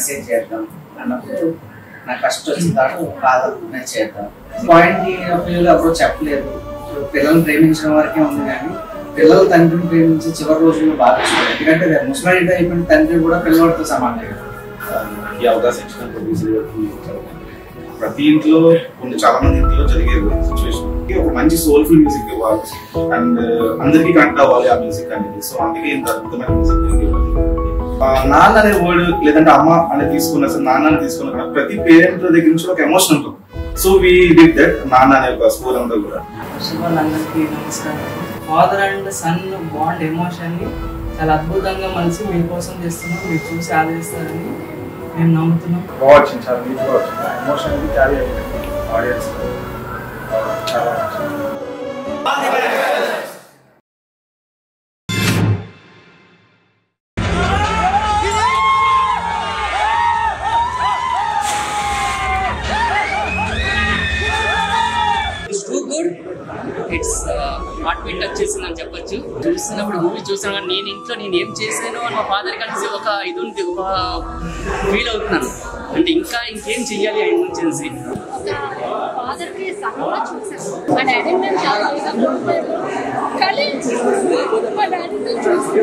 Message చేద్దాం అన్నప్పుడు నాకు ఫస్ట్ వచ్చిన థాట్ ఫాదర్ నేను చేద్దాం పాయింట్ ఆఫ్ వ్యూలో అప్పుడు చెప్పలేదు పిల్లల్ని ప్రేమించడం వరకే ఉంది కానీ పిల్లలు తండ్రిని ప్రేమించి చివరి రోజుల్లో బాగా చూడాలి ఎందుకంటే ముస్లిం అయిపోయిన తండ్రి కూడా పిల్లవాడితో సమానం ఈ అవకాశం ఇచ్చిన ప్రొడ్యూసర్ గారికి ప్రతి ఇంట్లో కొన్ని చాలా మంది ఇంట్లో జరిగే సిచ్యువేషన్ ఒక మంచి సోల్ఫుల్ మ్యూజిక్ ఇవ్వాలి అండ్ అందరికీ కనెక్ట్ అవ్వాలి ఆ మ్యూజిక్ అనేది సో అందుకే ఇంత అద్భుతమైన మ్యూజిక్ ఇవ్వాలి ఆ, నాన్న అనే వర్డ్ లేదంటే అమ్మ అనేది తీసుకున్న అసలు నాన్న అని తీసుకున్న కూడా ప్రతి పేరెంట్ దగ్గర నుంచి ఒక ఎమోషన్ ఉంటుంది సో వి డిడ్ దట్ నాన్న అనే ఒక స్కూల్ అంతా కూడా వాళ్ళందరికీ నమస్కారం ఫాదర్ అండ్ సన్ బాండ్ ఎమోషన్ని చాలా అద్భుతంగా మలిసి మీకోసం చేస్తున్నాం మీరు చూసి ఆదరిస్తారని మేము నమ్ముతున్నాం బాగా వచ్చింది చాలా నీట్గా వచ్చింది ఎమోషన్ క్యారీ అయ్యింది ఆడియన్స్ చాలా నచ్చింది it's too good it's heart beat touch చేసిందని చెప్పొచ్చు చూస్తున్నప్పుడు మూవీ చూసిన నేను ఇంట్లో నేను ఏం చేశాను అని మా ఫాదర్ కలిసి ఒక ఇది ఉంది ఒక ఫీల్ అవుతున్నాను అంటే ఇంకా ఇంకేం చెయ్యాలి ఆయన గురించి ఫాదర్ కి సన్లో చూసాను మా డాడీ మేము చాలా కోల్పోయాము కానీ మా డాడీతో చూసి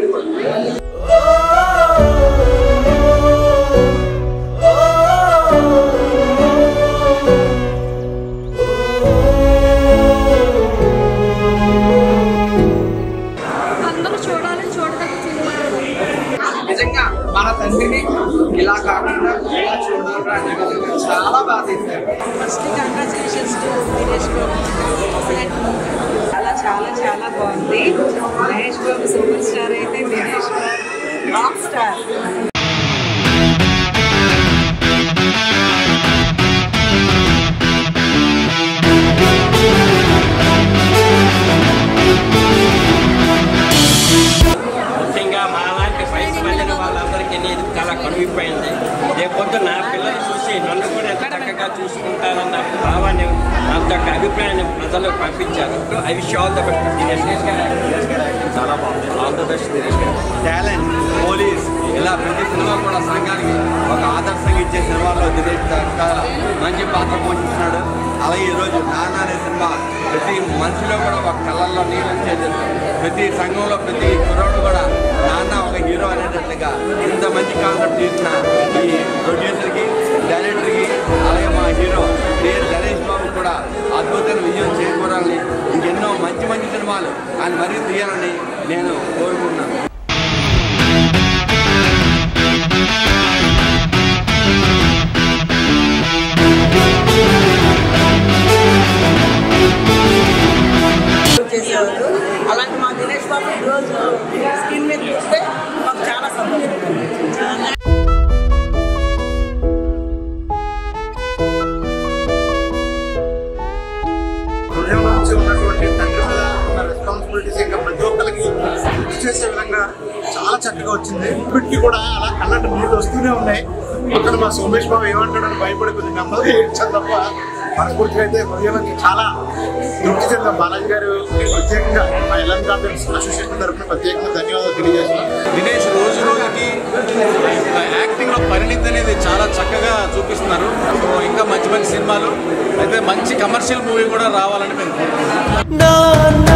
అందరూ చూడాలి చూడదగ్గ సినిమా నిజంగా మన తండ్రిని ఇలా కాకుండా ఇలా చూడాలి అనే విధంగా చాలా బాగా తీశారు first congratulations to Dinesh Babu చాలా చాలా చాలా బాగుంది మహేష్ బాబు సూపర్ స్టార్ అయితే దినేష్ బాబు రాక్ స్టార్ ముఖ్యంగా మా లాంటి వయసు వెళ్ళిన వాళ్ళందరికీ ఇది చాలా కనువిపోయింది రేపొద్దు నా పిల్లలు చూసి నన్ను కూడా ఎంత చక్కగా చూసుకుంటారన్న భావాన్ని అంత యొక్క అభిప్రాయాన్ని ప్రజలకు పంపించారు I wish all the best Dinesh చాలా బాగుంది ఆల్ ద బెస్ట్ దినేష్ గారు టాలెంట్ పోలీస్ ఇలా ప్రతి సినిమా కూడా సంఘానికి ఒక ఆదర్శంగా ఇచ్చే సినిమాలో దినేష్ చాలా మంచి పాత్ర పోషిస్తున్నాడు అలాగే ఈరోజు నాన్న అనే సినిమా ప్రతి మనిషిలో కూడా ఒక కళ్ళల్లో నీళ్ళు వచ్చేది ప్రతి సంఘంలో ప్రతి కుర్రోడు కూడా నాన్న ఒక హీరో అనేటట్లుగా ఇంత మంచి కాన్సెప్ట్ తీసిన ఈ ప్రొడ్యూసర్కి డైరెక్టర్కి అలాగే మా హీరో డిఎస్ గణేష్ బాబు కూడా అద్భుతమైన విజయం చేకూరాలని ఇంకెన్నో మంచి మంచి సినిమాలు ఆయన మరీ తీయాలని నేను కోరుకుంటున్నాను చేసేవాళ్ళు అలాంటి మా దినేష్ బాబు ఈరోజు స్క్రీన్ మీద చూస్తే మాకు చాలా సంతోషంగా ఉంది. చాలా హృదయం నుంచి ఉన్నటువంటి తండ్రి మీద ఉన్న రెస్పాన్సిబిలిటీస్ ఇంకా ప్రతి ఒక్కరికి గుర్తు చేసే విధంగా చాలా చక్కగా వచ్చింది ఇప్పటికీ కూడా అలా కళ్ళంట నీళ్ళు వస్తూనే ఉన్నాయి పక్కన మా సోమేష్ బాబు ఏమంటాడని భయపడి కొద్దిగా నెమ్మది ఏడ్చాను తప్ప మనస్ఫూర్తిగా అయితే హృదయం నుంచి చాలా తృప్తి చెందాం బాలాజీ గారు ప్రత్యేకంగా మా ఎల్ఎన్ గార్డెన్స్ అసోసియేషన్ తరఫున ప్రత్యేకంగా ధన్యవాదాలు తెలియజేస్తున్నాం దినేష్ రోజు రోజుకి యాక్టింగ్ లో పరిణితి అనేది చాలా చక్కగా చూపిస్తున్నారు సో ఇంకా మంచి మంచి సినిమాలు అయితే మంచి కమర్షియల్ మూవీ కూడా రావాలని మేము కోరుకుంటున్నాం నాన్న